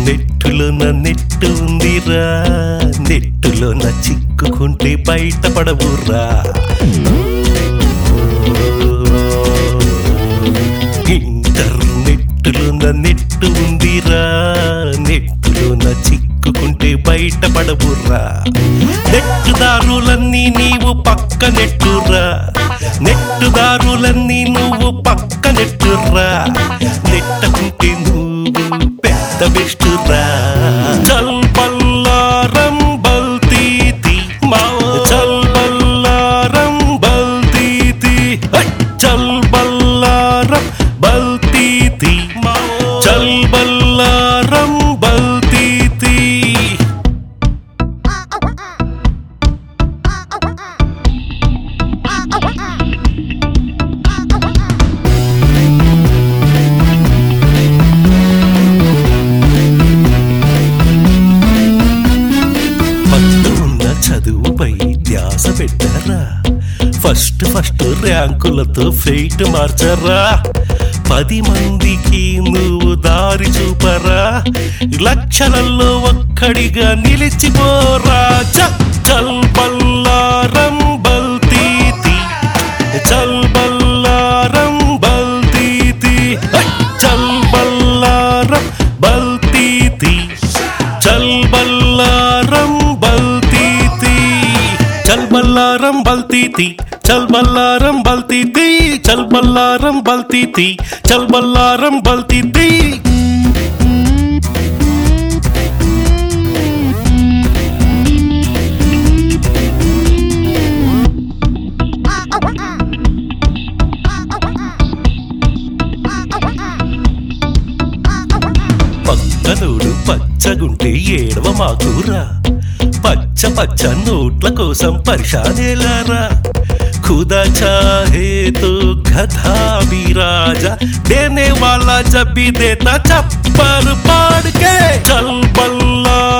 నెట్టులోన net ఉందిరా నెట్టులోన చిక్కుకుంటే బయటపడవురా ఇంటర్నెట్టులోన net ఉందిరా నెట్టులోన చిక్కుకుంటే బయటపడవురా నెట్టుదారులన్నీ నీవు పక్క నెట్టురా నెట్టుదారులన్నీ నువ్వు పక్క నెట్టురా నెట్టకుంటే నువ్వు పెద్ద బెస్టురా చల్ బల్లారం బల్తీతి మా చల్ బల్లారం బల్తీతి హై! చల్ బల్లారం బల్తీతి మా చల్ బల్లారం బల్తీతి పట్టు ఉన్న చదువుపై ధ్యాస పెట్టారా ఫస్ట్ ఫస్ట్ ర్యాంకులతో ఫెయిట్ మార్చరా పది మందికి నువ్వు దారి చూపరా లక్షలలో ఒక్కడిగా నిలిచిపోరా చ- చల్ బల్లారం బల్తీతి చల్ బల్లారం బల్తీతి హై! చల్ బల్లారం బల్తీతి చల్ బల్లారం బల్తీతి చల్ బల్లారం బల్తీతి చల్ బల్లారం బల్తీతి చల్ బల్లారం బల్తీతి చల్ బల్లారం బల్తీతి పక్కనోడు పచ్చగుంటే ఏడవ మాకురా పచ్చ పచ్చ నోట్ల కోసం పరిశానేలారా खुदा चाहे तो गधा भी राजा देने वाला जब भी देता चप्पल पाड़ के चल बल्ला